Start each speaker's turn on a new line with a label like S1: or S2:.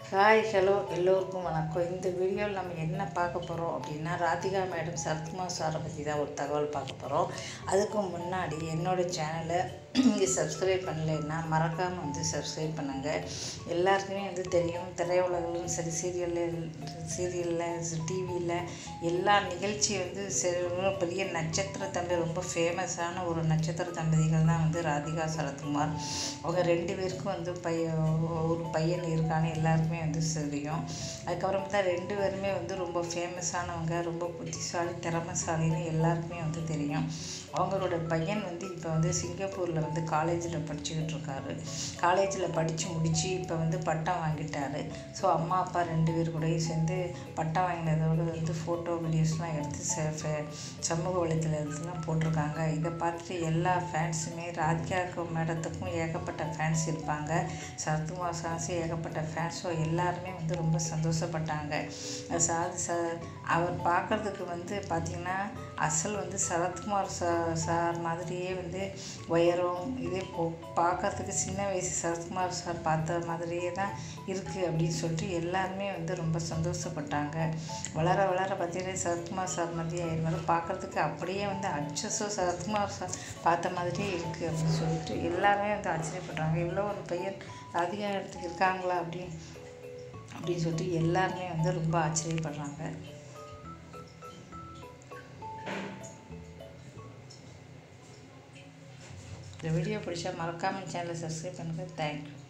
S1: hi hello எல்லோருக்கும் வணக்கம் இந்த வீடியோவில் நம்ம என்ன பார்க்க போகிறோம் அப்படின்னா ராதிகா மேடம் சரத்குமார் சாரை பற்றி தான் ஒரு தகவல் பார்க்க போகிறோம் அதுக்கு முன்னாடி என்னோடய சேனலை நீங்கள் சப்ஸ்கிரைப் பண்ணலைன்னா மறக்காமல் வந்து சப்ஸ்கிரைப் பண்ணுங்கள் எல்லாருக்குமே வந்து தெரியும் திரையுலகிலும் சரி சீரியலில் சீரியலில் டிவியில் எல்லா நிகழ்ச்சி வந்து சரி ரொம்ப பெரிய நட்சத்திர தம்பி ரொம்ப ஃபேமஸான ஒரு நட்சத்திர தம்பதிகள் தான் வந்து ராதிகா சரத்குமார் அவங்க ரெண்டு பேருக்கும் வந்து பையன் ஒரு பையன் இருக்கான்னு எல்லாருக்குமே வந்து தெரியும் அதுக்கப்புறம் பார்த்தா ரெண்டு பேருமே வந்து ரொம்ப ஃபேமஸானவங்க ரொம்ப புத்திசாலி திறமைசாலின்னு எல்லாருக்குமே வந்து தெரியும் அவங்களோட பையன் வந்து இப்போ வந்து சிங்கப்பூரில் வந்து காலேஜில் படிச்சுக்கிட்டு இருக்காரு காலேஜில் படித்து முடித்து இப்போ வந்து பட்டம் வாங்கிட்டாரு ஸோ அம்மா அப்பா ரெண்டு பேர் கூடயும் சேர்ந்து பட்டம் வாங்கினதோடு வந்து ஃபோட்டோ வீடியோஸ்லாம் எடுத்து ச- ஃபே- சமூக வலைத்தளத்துலாம் போட்டிருக்காங்க இதை பார்த்துட்டு எல்லா ஃபேன்ஸுமே ராதிகாக்கு மேடத்துக்கும் ஏகப்பட்ட ஃபேன்ஸ் இருப்பாங்க சரத்குமார் சான்ஸு ஏகப்பட்ட ஃபேன்ஸ் ஸோ எல்லாருமே வந்து ரொம்ப சந்தோஷப்பட்டாங்க சார் ச அவர் பார்க்குறதுக்கு வந்து பார்த்திங்கன்னா அசல் வந்து சரத்குமார் சா சார் மாதிரியே வந்து உயரம் இதே போ பார்க்கறதுக்கு சின்ன வயசு சரத்குமார் சார் பார்த்த மாதிரியே தான் இருக்குது அப்படின்னு சொல்லிட்டு எல்லாருமே வந்து ரொம்ப சந்தோஷப்பட்டாங்க வளர வளர பார்த்தீங்கன்னா சரத்குமார் சார் மாதிரியே இருந்தாலும் பார்க்குறதுக்கு அப்படியே வந்து அச்சஸோ சரத்குமார் சார் பார்த்த மாதிரியே இருக்குது அப்படின்னு சொல்லிட்டு எல்லாருமே வந்து ஆச்சரியப்படுறாங்க இவ்வளோ ஒரு பையன் ராதிகா இடத்துக்கு இருக்காங்களா அப்படின்னு அப்படின்னு சொல்லிட்டு எல்லாருமே வந்து ரொம்ப ஆச்சரியப்படுறாங்க இந்த வீடியோ பிடிச்சா மறக்காமல் சேனலை சப்ஸ்கிரைப் பண்ணுங்கள் தேங்க்யூ